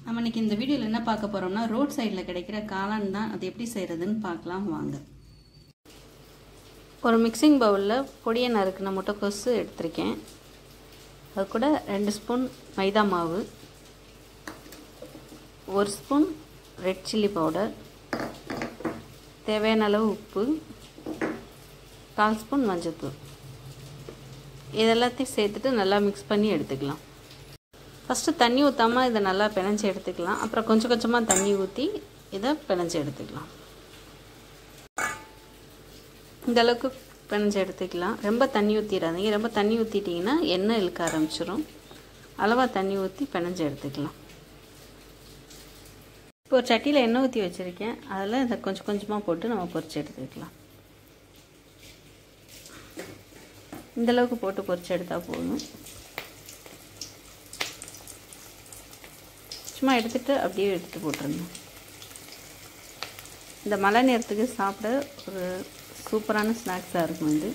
நம்ம இன்னைக்கு இந்த வீடியோவில் என்ன பார்க்க போறோம்னா ரோட் சைடில் கிடைக்கிற காளான் தான் அது எப்படி செய்கிறதுன்னு பார்க்கலாம் வாங்க ஒரு மிக்சிங் பவுலில் பொடியை நறுக்கின முட்டைக்கோசு எடுத்திருக்கேன் அது கூட ரெண்டு ஸ்பூன் மைதா மாவு ஒரு ஸ்பூன் ரெட் சில்லி பவுடர் தேவையான அளவு உப்பு கால் ஸ்பூன் மஞ்சள்தூள் இதெல்லாத்தையும் சேர்த்துட்டு நல்லா மிக்ஸ் பண்ணி எடுத்துக்கலாம் ஃபஸ்ட்டு தண்ணி ஊற்றாமல் இதை நல்லா பிணைஞ்சு எடுத்துக்கலாம் அப்புறம் கொஞ்சம் கொஞ்சமாக தண்ணி ஊற்றி இதை பிணைஞ்சு எடுத்துக்கலாம் இந்த அளவுக்கு பிணைஞ்சு எடுத்துக்கலாம் ரொம்ப தண்ணி ஊற்றிடாதீங்க ரொம்ப தண்ணி ஊற்றிட்டிங்கன்னா எண்ணெய் இழுக்க ஆரம்பிச்சிடும் அளவாக தண்ணி ஊற்றி பிணைஞ்சு எடுத்துக்கலாம் இப்போ ஒரு சட்டியில் எண்ணெய் ஊற்றி வச்சுருக்கேன் அதில் இதை கொஞ்சம் கொஞ்சமாக போட்டு நம்ம பொரிச்சு எடுத்துக்கலாம் இந்தளவுக்கு போட்டு பொரிச்சு எடுத்தால் போதும் சும்மா எடுத்துகிட்டு அப்படியே எடுத்து போட்டுருங்க இந்த மழை நேரத்துக்கு சாப்பிட ஒரு சூப்பரான ஸ்நாக்ஸாக இருக்கும் இது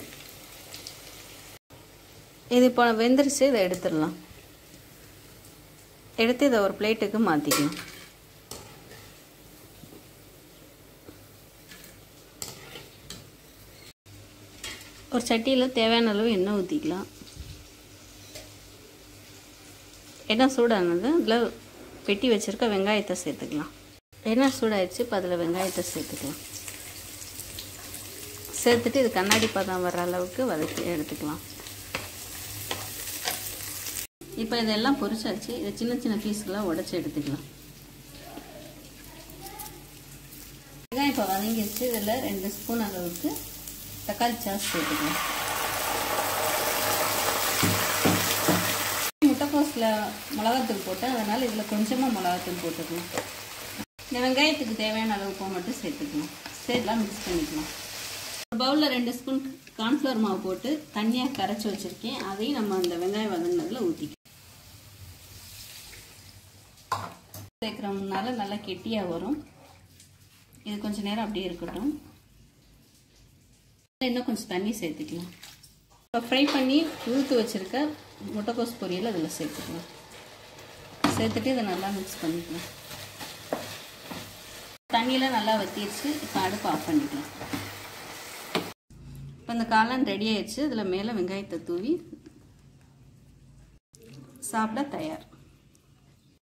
இது இப்போ வெந்துருச்சு இதை எடுத்துடலாம் எடுத்து இதை ஒரு பிளேட்டுக்கு மாற்றிக்கலாம் ஒரு சட்டியில் தேவையான அளவு எண்ணெய் ஊற்றிக்கலாம் எண்ணெய் சூடானது அதில் வெட்டி வச்சுருக்க வெங்காயத்தை சேர்த்துக்கலாம் எண்ணெய் சூடாயிடுச்சு இப்போ அதில் வெங்காயத்தை சேர்த்துக்கலாம் சேர்த்துட்டு இது கண்ணாடி பதம் வர்ற அளவுக்கு வதக்கி எடுத்துக்கலாம் இப்போ இதெல்லாம் பொரிச்சாச்சு இதை சின்ன சின்ன பீஸ்களாக உடச்சி எடுத்துக்கலாம் வெங்காயம் இப்போ வதங்கிடுச்சு இதில் ரெண்டு ஸ்பூன் அளவுக்கு தக்காளி சாஸ் சேர்த்துக்கலாம் முட்டைக்கோஸில் மிளகாத்தூள் போட்டேன் அதனால் இதில் கொஞ்சமாக மிளகாத்தூள் போட்டுக்கலாம் இந்த வெங்காயத்துக்கு தேவையான அளவுக்கு மட்டும் சேர்த்துக்கலாம் சேர்த்துலாம் மிக்ஸ் பண்ணிக்கலாம் ஒரு பவுலில் ரெண்டு ஸ்பூன் கார்ன்ஃப்ளவர் மாவு போட்டு தண்ணியாக கரைச்சி வச்சுருக்கேன் அதையும் நம்ம அந்த வெங்காயம் வதங்கினதில் ஊற்றிக்கலாம் சேர்க்குறோம்னால நல்லா கெட்டியாக வரும் இது கொஞ்சம் நேரம் அப்படியே இருக்கட்டும் இன்னும் கொஞ்சம் தண்ணி சேர்த்துக்கலாம் இப்போ ஃப்ரை பண்ணி உளுத்து வச்சுருக்க முட்டைக்கோஸ் பொரியல் அதில் சேர்த்துக்கலாம் சேர்த்துட்டு இதை நல்லா மிக்ஸ் பண்ணிக்கலாம் தண்ணியெலாம் நல்லா வற்றிடுச்சு இப்போ அடுப்பு ஆஃப் பண்ணிக்கலாம் இப்போ இந்த காளான் ரெடி ஆயிடுச்சு இதில் மேலே வெங்காயத்தை தூவி சாப்பிட தயார்